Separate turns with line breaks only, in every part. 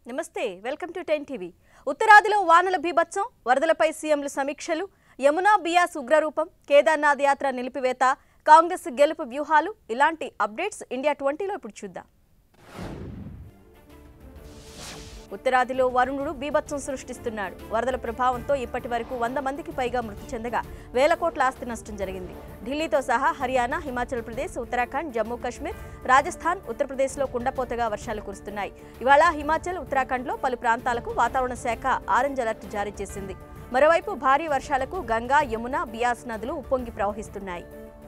నమస్తే welcome to ten TV ఉత్తరాదిలో వానల బీభత్సం వరదలపై సీఎంలు సమీక్షలు యమునా బియాస్ ఉగ్రరూపం కేదార్నాథ్ యాత్ర నిలిపివేత కాంగ్రెస్ గెలుపు వ్యూహాలు ఇలాంటి అప్డేట్స్ ఇండియా ట్వంటీలో ఇప్పుడు చూద్దాం ఉత్తరాదిలో వరుణుడు బీభత్సం సృష్టిస్తున్నాడు వరదల ప్రభావంతో ఇప్పటి వరకు వంద మందికి పైగా మృతి చెందగా వేల కోట్ల ఆస్తి నష్టం జరిగింది ఢిల్లీతో సహా హర్యానా హిమాచల్ ప్రదేశ్ ఉత్తరాఖండ్ జమ్మూ కాశ్మీర్ రాజస్థాన్ ఉత్తరప్రదేశ్లో కుండపోతగా వర్షాలు కురుస్తున్నాయి ఇవాళ హిమాచల్ ఉత్తరాఖండ్లో పలు ప్రాంతాలకు వాతావరణ శాఖ ఆరెంజ్ అలర్ట్ జారీ చేసింది మరోవైపు భారీ వర్షాలకు గంగా యమున బియాస్ నదులు ఉప్పొంగి ప్రవహిస్తున్నాయి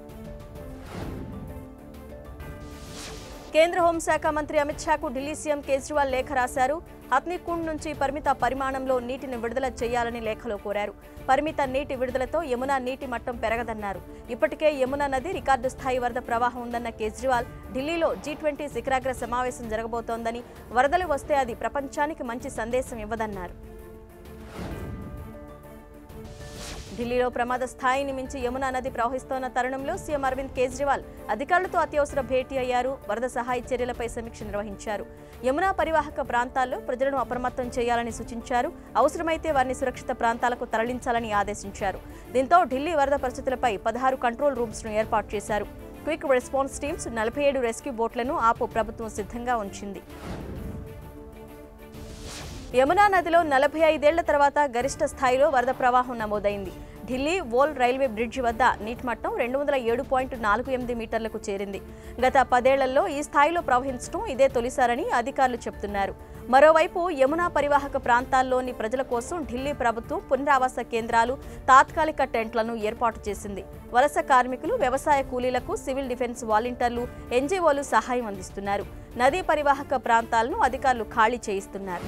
కేంద్ర హోంశాఖ మంత్రి అమిత్ షాకు ఢిల్లీ సీఎం కేజ్రీవాల్ లేఖ రాశారు హత్నీకుండ్ నుంచి పరిమిత పరిమాణంలో నీటిని విడుదల చేయాలని లేఖలో కోరారు పరిమిత నీటి విడుదలతో యమునా నీటి మట్టం పెరగదన్నారు ఇప్పటికే యమునా నది రికార్డు స్థాయి వరద ప్రవాహం ఉందన్న కేజ్రీవాల్ ఢిల్లీలో జీ ట్వంటీ శిఖరాగ్ర సమావేశం జరగబోతోందని వరదలు వస్తే అది ప్రపంచానికి మంచి సందేశం ఇవ్వదన్నారు ఢిల్లీలో ప్రమాద స్థాయిని మించి యమునా నది ప్రవహిస్తోన్న తరుణంలో సీఎం అరవింద్ కేజ్రీవాల్ అధికారులతో అత్యవసర భేటీ అయ్యారు వరద సహాయ చర్యలపై సమీక్ష నిర్వహించారు యమునా పరివాహక ప్రాంతాల్లో ప్రజలను అప్రమత్తం చేయాలని సూచించారు అవసరమైతే వారిని సురక్షిత ప్రాంతాలకు తరలించాలని ఆదేశించారు దీంతో ఢిల్లీ వరద పరిస్థితులపై పదహారు కంట్రోల్ రూమ్స్ ను ఏర్పాటు చేశారు క్విక్ రెస్పాన్స్ టీమ్స్ నలభై ఏడు రెస్క్యూ బోట్లను ఆపు ప్రభుత్వం సిద్ధంగా ఉంచింది యమునా నదిలో నలభై ఐదేళ్ల తర్వాత గరిష్ట స్థాయిలో వరద ప్రవాహం నమోదైంది ఢిల్లీ వోల్ రైల్వే బ్రిడ్జి వద్ద నీటి మట్టం రెండు వందల ఏడు పాయింట్ నాలుగు ఎనిమిది మీటర్లకు చేరింది గత పదేళ్లలో ఈ స్థాయిలో ప్రవహించడం ఇదే తొలిసారని అధికారులు చెబుతున్నారు మరోవైపు యమునా పరివాహక ప్రాంతాల్లోని ప్రజల కోసం ఢిల్లీ ప్రభుత్వం పునరావాస కేంద్రాలు తాత్కాలిక టెంట్లను ఏర్పాటు చేసింది వలస కార్మికులు వ్యవసాయ కూలీలకు సివిల్ డిఫెన్స్ వాలంటీర్లు ఎన్జీఓలు సహాయం అందిస్తున్నారు నదీ పరివాహక ప్రాంతాలను అధికారులు ఖాళీ చేయిస్తున్నారు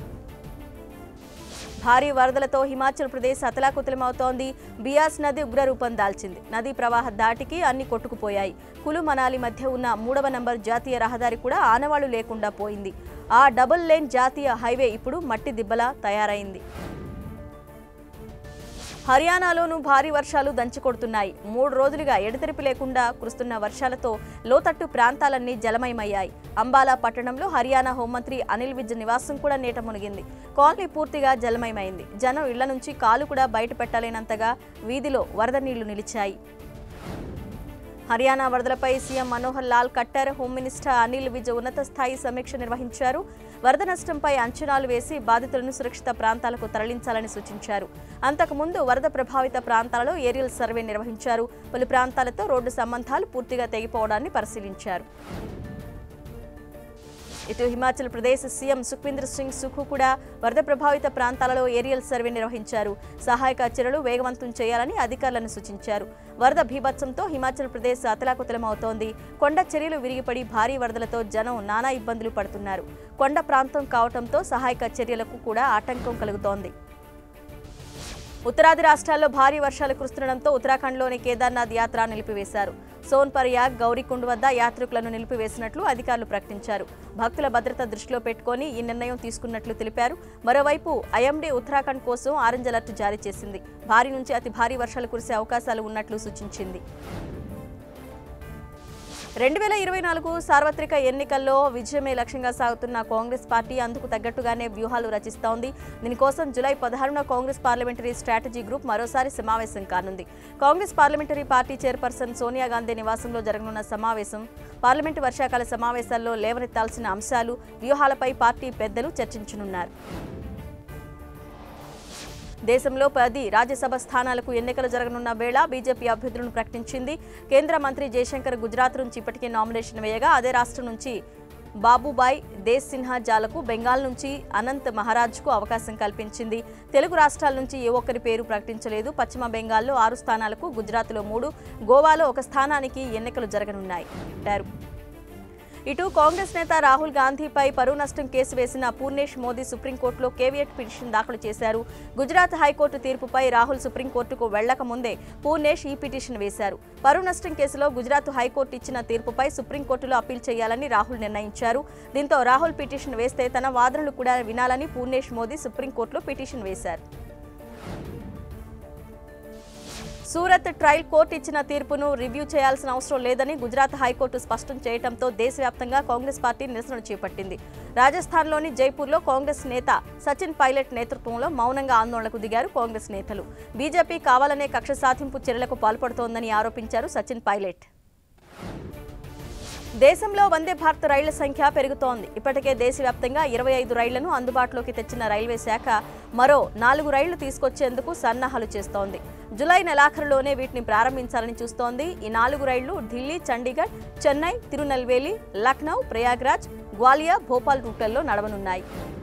భారీ వరదలతో హిమాచల్ ప్రదేశ్ అతలాకుతలమవుతోంది బియాస్ నది ఉగ్రరూపం దాల్చింది నదీ ప్రవాహ దాటికి అన్ని కొట్టుకుపోయాయి కులు మనాలి మధ్య ఉన్న మూడవ నంబర్ జాతీయ రహదారి కూడా ఆనవాళ్లు లేకుండా పోయింది ఆ డబుల్ లేన్ జాతీయ హైవే ఇప్పుడు మట్టి దిబ్బలా తయారైంది హర్యానాలోనూ భారీ వర్షాలు దంచికొడుతున్నాయి మూడు రోజులుగా ఎడతెరిపి లేకుండా కురుస్తున్న వర్షాలతో లోతట్టు ప్రాంతాలన్నీ జలమయమయ్యాయి అంబాలా పట్టణంలో హర్యానా హోంమంత్రి అనిల్ విజ్ నివాసం కూడా నీట మునిగింది కాలనీ పూర్తిగా జలమయమైంది జనం ఇళ్ల నుంచి కాలు కూడా బయట పెట్టలేనంతగా వీధిలో వరద నీళ్లు నిలిచాయి హర్యానా వరదలపై CM Manohar Lal Khattar home minister Anil Vij ఉన్నత స్థాయి సమీక్ష నిర్వహించారు వరద నష్టంపై అంచనాలు వేసి బాధితులను సురక్షిత ప్రాంతాలకు తరలించాలని సూచించారు అంతకుముందు వరద ప్రభావిత ప్రాంతాలలో ఏరియల్ సర్వే నిర్వహించారు పలు ప్రాంతాలతో రోడ్డు సంబంధాలు పూర్తిగా తెగిపోవడాన్ని పరిశీలించారు ఇటు హిమాచల్ ప్రదేశ్ సీఎం సుఖ్వీందర్ సింగ్ సుఖు కూడా వరద ప్రభావిత ప్రాంతాలలో ఏరియల్ సర్వే నిర్వహించారు సహాయక చర్యలు వేగవంతం చేయాలని అధికారులను సూచించారు వరద భీభత్సంతో హిమాచల్ ప్రదేశ్ అతలాకుతలమవుతోంది కొండ చర్యలు విరిగిపడి భారీ వరదలతో జనం నానా ఇబ్బందులు పడుతున్నారు కొండ ప్రాంతం కావడంతో సహాయక చర్యలకు కూడా ఆటంకం కలుగుతోంది ఉత్తరాది రాష్ట్రాల్లో భారీ వర్షాలు కురుస్తుండటంతో ఉత్తరాఖండ్లోని కేదార్నాథ్ యాత్ర నిలిపివేశారు సోన్పర్యాగ్ గౌరీకుండ్ వద్ద యాత్రికులను నిలిపివేసినట్లు అధికారులు ప్రకటించారు భక్తుల భద్రత దృష్టిలో పెట్టుకొని ఈ నిర్ణయం తీసుకున్నట్లు తెలిపారు మరోవైపు ఐఎండీ ఉత్తరాఖండ్ కోసం ఆరెంజ్ అలర్ట్ జారీ చేసింది భారీ నుంచి అతి భారీ వర్షాలు కురిసే అవకాశాలు ఉన్నట్లు సూచించింది రెండు వేల ఇరవై నాలుగు సార్వత్రిక ఎన్నికల్లో విజయమే లక్ష్యంగా సాగుతున్న కాంగ్రెస్ పార్టీ అందుకు తగ్గట్టుగానే వ్యూహాలు రచిస్తోంది దీనికోసం జులై పదహారున కాంగ్రెస్ పార్లమెంటరీ స్ట్రాటజీ గ్రూప్ మరోసారి సమావేశం కానుంది Congress parliamentary party chairperson Sonia Gandhi నివాసంలో జరగనున్న సమావేశం పార్లమెంటు వర్షాకాల సమావేశాల్లో లేవనెత్తాల్సిన అంశాలు వ్యూహాలపై పార్టీ పెద్దలు చర్చించనున్నారు దేశంలో పది రాజ్యసభ స్థానాలకు ఎన్నికలు జరగనున్న వేళ బీజేపీ అభ్యర్థులను ప్రకటించింది కేంద్ర మంత్రి జయశంకర్ గుజరాత్ నుంచి ఇప్పటికే నామినేషన్ వేయగా అదే రాష్ట్రం నుంచి బాబుబాయ్ దేశ్ సిన్హా జాలకు బెంగాల్ నుంచి అనంత్ మహారాజ్కు అవకాశం కల్పించింది తెలుగు రాష్ట్రాల నుంచి ఏ ఒక్కరి పేరు ప్రకటించలేదు పశ్చిమ బెంగాల్లో ఆరు స్థానాలకు గుజరాత్లో మూడు గోవాలో ఒక స్థానానికి ఎన్నికలు జరగనున్నాయి అంటారు ఇటు కాంగ్రెస్ నేత రాహుల్ గాంధీపై పరువు నష్టం కేసు వేసిన పూర్ణేష్ మోదీ సుప్రీంకోర్టులో కేవియట్ పిటిషన్ దాఖలు చేశారు గుజరాత్ హైకోర్టు తీర్పుపై రాహుల్ సుప్రీంకోర్టుకు వెళ్లక ముందే పూర్ణేష్ ఈ పిటిషన్ వేశారు పరువు నష్టం కేసులో గుజరాత్ హైకోర్టు ఇచ్చిన తీర్పుపై సుప్రీంకోర్టులో అప్పీల్ చేయాలని రాహుల్ నిర్ణయించారు దీంతో రాహుల్ పిటిషన్ వేస్తే తన వాదనలు కూడా వినాలని పూర్ణేష్ మోదీ సుప్రీంకోర్టులో పిటిషన్ వేశారు సూరత్ ట్రయల్ కోర్టు ఇచ్చిన తీర్పును రివ్యూ చేయాల్సిన అవసరం లేదని గుజరాత్ హైకోర్టు స్పష్టం చేయడంతో దేశవ్యాప్తంగా కాంగ్రెస్ పార్టీ నిరసన చేపట్టింది రాజస్థాన్లోని జైపూర్లో కాంగ్రెస్ నేత సచిన్ పైలట్ నేతృత్వంలో మౌనంగా ఆందోళనకు దిగారు కాంగ్రెస్ నేతలు బీజేపీ కావాలనే కక్ష సాధింపు చర్యలకు పాల్పడుతోందని ఆరోపించారు సచిన్ పైలట్ దేశంలో వందే భారత్ రైళ్ల సంఖ్య పెరుగుతోంది ఇప్పటికే దేశవ్యాప్తంగా ఇరవై ఐదు రైళ్లను అందుబాటులోకి తెచ్చిన రైల్వే శాఖ మరో నాలుగు రైళ్లు తీసుకొచ్చేందుకు సన్నాహాలు చేస్తోంది జులై నెలాఖరులోనే వీటిని ప్రారంభించాలని చూస్తోంది ఈ నాలుగు రైళ్లు ఢిల్లీ చండీగఢ్ చెన్నై తిరునెల్వేలి లక్నౌ ప్రయాగ్రాజ్ గ్వాలియా భోపాల్ రూట్లలో నడవనున్నాయి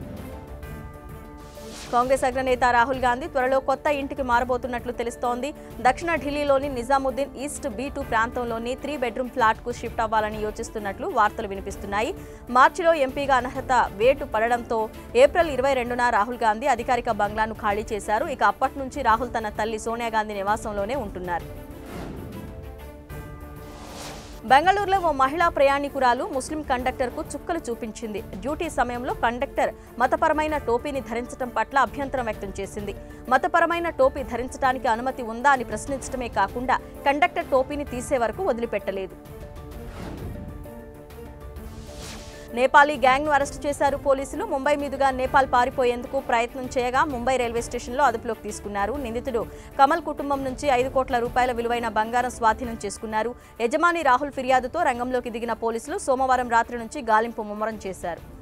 కాంగ్రెస్ అగ్రనేత రాహుల్ గాంధీ త్వరలో కొత్త ఇంటికి మారబోతున్నట్లు తెలుస్తోంది దక్షిణ ఢిల్లీలోని నిజాముద్దీన్ ఈస్ట్ బీ టూ ప్రాంతంలోని త్రీ బెడ్రూమ్ ఫ్లాట్కు షిఫ్ట్ అవ్వాలని యోచిస్తున్నట్లు వార్తలు వినిపిస్తున్నాయి మార్చిలో ఎంపీగా అనర్హత వేటు పడడంతో ఏప్రిల్ ఇరవై రెండున రాహుల్ గాంధీ అధికారిక బంగ్లాను ఖాళీ చేశారు ఇక అప్పటి నుంచి రాహుల్ తన తల్లి సోనియా గాంధీ నివాసంలోనే ఉంటున్నారు బెంగళూరులో ఓ మహిళా ప్రయాణికురాలు ముస్లిం కండక్టర్కు చుక్కలు చూపించింది డ్యూటీ సమయంలో కండక్టర్ మతపరమైన టోపీని ధరించడం పట్ల అభ్యంతరం వ్యక్తం చేసింది మతపరమైన టోపీ ధరించడానికి అనుమతి ఉందా అని ప్రశ్నించడమే కాకుండా కండక్టర్ టోపీని తీసే వరకు వదిలిపెట్టలేదు నేపాలీ గ్యాంగ్ను అరెస్టు చేశారు పోలీసులు ముంబై మీదుగా నేపాల్ పారిపోయేందుకు ప్రయత్నం చేయగా ముంబై రైల్వే స్టేషన్లో అదుపులోకి తీసుకున్నారు నిందితుడు కమల్ కుటుంబం నుంచి ఐదు కోట్ల రూపాయల విలువైన బంగారం స్వాధీనం చేసుకున్నారు యజమాని రాహుల్ ఫిర్యాదుతో రంగంలోకి దిగిన పోలీసులు సోమవారం రాత్రి నుంచి గాలింపు ముమ్మరం చేశారు